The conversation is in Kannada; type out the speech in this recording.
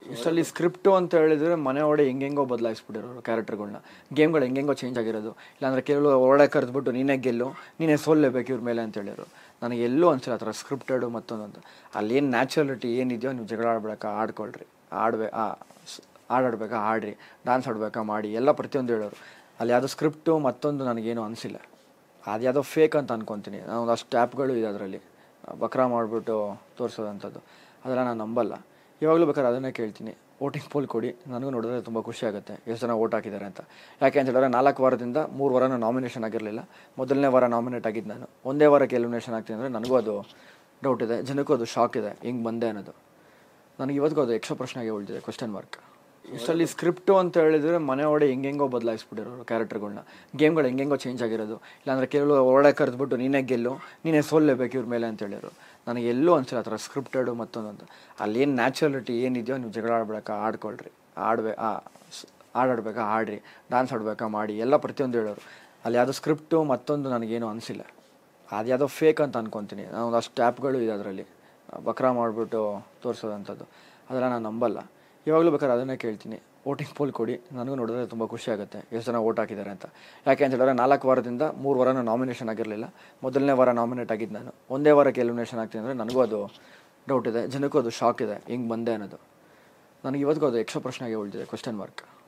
ಇಷ್ಟರಲ್ಲಿ ಸ್ಕ್ರಿಪ್ಟು ಅಂತ ಹೇಳಿದ್ರೆ ಮನೆ ಒಡೆ ಹೆಂಗೆಂಗೋ ಬದಲಾಯಿಸ್ಬಿಟ್ಟಿರೋರು ಕ್ಯಾರೆಕ್ಟರ್ಗಳನ್ನ ಗೇಮ್ಗಳು ಹೆಂಗೆಂಗೋ ಚೇಂಜ್ ಆಗಿರೋದು ಇಲ್ಲಾಂದ್ರೆ ಕೆಲವು ಒಳಗೆ ಕರೆದ್ಬಿಟ್ಟು ನೀನೇ ಗೆಲ್ಲು ನೀನೇ ಸೋಲ್ಲೇಬೇಕು ಇವ್ರ ಮೇಲೆ ಅಂತ ಹೇಳಿದ್ರು ನನಗೆ ಎಲ್ಲೂ ಅನ್ಸಿಲ್ಲ ಆ ಥರ ಸ್ಕ್ರಿಪ್ಟೆಡು ಮತ್ತೊಂದೊಂದು ಅಲ್ಲಿ ಏನು ನ್ಯಾಚುರಲಿಟಿ ಏನಿದೆಯೋ ನೀವು ಜಗಳ ಆಡ್ಬೇಕಾ ಆಡ್ಕೊಳ್ರಿ ಆಡ್ಬೇ ಆಡಾಡ್ಬೇಕಾ ಆಡ್ರಿ ಡ್ಯಾನ್ಸ್ ಆಡ್ಬೇಕಾ ಮಾಡಿ ಎಲ್ಲ ಪ್ರತಿಯೊಂದು ಹೇಳೋರು ಅಲ್ಲಿ ಯಾವುದೋ ಸ್ಕ್ರಿಪ್ಟು ಮತ್ತೊಂದು ನನಗೇನು ಅನಿಸಿಲ್ಲ ಅದು ಯಾವುದೋ ಫೇಕ್ ಅಂತ ಅನ್ಕೊತೀನಿ ನಾನು ಒಂದಷ್ಟು ಆ್ಯಪ್ಗಳು ಇದೆ ಅದರಲ್ಲಿ ಬಕ್ರಾ ಮಾಡಿಬಿಟ್ಟು ತೋರಿಸೋದಂಥದ್ದು ಅದೆಲ್ಲ ನಾನು ನಂಬಲ್ಲ ಇವಾಗಲೂ ಬೇಕಾದ್ರೆ ಅದನ್ನೇ ಕೇಳ್ತೀನಿ ವೋಟಿಂಗ್ ಪೋಲ್ ಕೊಡಿ ನನಗೂ ನೋಡಿದ್ರೆ ತುಂಬ ಖುಷಿ ಆಗುತ್ತೆ ಎಷ್ಟು ಜನ ವೋಟ್ ಹಾಕಿದ್ದಾರೆ ಅಂತ ಯಾಕೆ ಅಂತ ಹೇಳಿದ್ರೆ ನಾಲ್ಕು ವಾರದಿಂದ ಮೂರು ವಾರ ನಾಮಿನೇಷನ್ ಆಗಿರಲಿಲ್ಲ ಮೊದಲನೇ ವಾರ ನಾಮಿನೇಟ್ ಆಗಿದ್ದು ನಾನು ಒಂದೇ ವಾರಕ್ಕೆ ಎಲಿಮಿನೇಷನ್ ಆಗ್ತೀನಿ ಅಂದರೆ ನನಗೂ ಅದು ಡೌಟ್ ಇದೆ ಜನಕ್ಕೂ ಅದು ಶಾಕ್ ಇದೆ ಹಿಂಗೆ ಬಂದೆ ಅನ್ನೋದು ನನಗೆ ಇವತ್ತಿಗೂ ಅದು ಯಕ್ಷ ಪ್ರಶ್ನೆಗೆ ಉಳಿದಿದೆ ಕ್ವಶನ್ ಮಾರ್ಕ್ ಇಷ್ಟರಲ್ಲಿ ಸ್ಕ್ರಿಪ್ಟು ಅಂತ ಹೇಳಿದ್ರೆ ಮನೆ ಒಡೆ ಹೆಂಗೆಂಗೋ ಬದಲಾಯಿಸ್ಬಿಟ್ಟಿರೋರು ಕ್ಯಾರೆಕ್ಟರ್ಗಳನ್ನ ಗೇಮ್ಗಳು ಹೆಂಗೆಂಗೋ ಚೇಂಜ್ ಆಗಿರೋದು ಇಲ್ಲಾಂದ್ರೆ ಕೆಲವು ಒಳಗೆ ಕರೆದ್ಬಿಟ್ಟು ನೀನೇ ಗೆಲ್ಲು ನೀನೇ ಸೋಲ್ಲೇಬೇಕು ಇವ್ರ ಮೇಲೆ ಅಂತ ಹೇಳಿದ್ರು ನನಗೆ ಎಲ್ಲೂ ಅನ್ಸಿಲ್ಲ ಆ ಥರ ಸ್ಕ್ರಿಪ್ಟೆಡು ಮತ್ತೊಂದೊಂದು ಅಲ್ಲಿ ಏನು ನ್ಯಾಚುರಲಿಟಿ ಏನಿದೆಯೋ ನೀವು ಜಗಳ ಆಡ್ಬೇಕಾ ಆಡ್ಕೊಳ್ರಿ ಆಡ್ಬೇ ಆಡಾಡ್ಬೇಕಾ ಆಡ್ರಿ ಡ್ಯಾನ್ಸ್ ಆಡ್ಬೇಕಾ ಮಾಡಿ ಎಲ್ಲ ಪ್ರತಿಯೊಂದು ಹೇಳೋರು ಅಲ್ಲಿ ಯಾವುದೋ ಸ್ಕ್ರಿಪ್ಟು ಮತ್ತೊಂದು ನನಗೇನು ಅನಿಸಿಲ್ಲ ಅದು ಯಾವುದೋ ಫೇಕ್ ಅಂತ ಅನ್ಕೊತೀನಿ ನಾನು ಒಂದಷ್ಟು ಆ್ಯಪ್ಗಳು ಇದೆ ಅದರಲ್ಲಿ ಬಕ್ರಾ ಮಾಡಿಬಿಟ್ಟು ತೋರಿಸೋದಂಥದ್ದು ಅದೆಲ್ಲ ನಾನು ನಂಬಲ್ಲ ಇವಾಗಲೂ ಬೇಕಾದ್ರೆ ಅದನ್ನೇ ಕೇಳ್ತೀನಿ ವೋಟಿಂಗ್ ಪೋಲ್ ಕೊಡಿ ನನಗೂ ನೋಡಿದ್ರೆ ತುಂಬ ಖುಷಿ ಆಗುತ್ತೆ ಎಷ್ಟು ಜನ ವೋಟ್ ಹಾಕಿದ್ದಾರೆ ಅಂತ ಯಾಕೆ ಅಂತ ಹೇಳಿದ್ರೆ ನಾಲ್ಕು ವಾರದಿಂದ ಮೂರು ವಾರ ನಾಮಿನೇಷನ್ ಆಗಿರಲಿಲ್ಲ ಮೊದಲನೇ ವಾರ ನಾಮಿನೇಟ್ ಆಗಿದ್ದು ನಾನು ಒಂದೇ ವಾರಕ್ಕೆ ಎಲಿಮಿನೇಷನ್ ಆಗ್ತೀನಿ ಅಂದರೆ ನನಗೂ ಅದು ಡೌಟ್ ಇದೆ ಜನಕ್ಕೂ ಅದು ಶಾಕ್ ಇದೆ ಹಿಂಗೆ ಬಂದೆ ಅನ್ನೋದು ನನಗೆ ಇವತ್ತಿಗೂ ಅದು ಯಕ್ಷ ಪ್ರಶ್ನೆಗೆ ಉಳಿದಿದೆ ಕ್ವಶನ್ ಮಾರ್ಕ್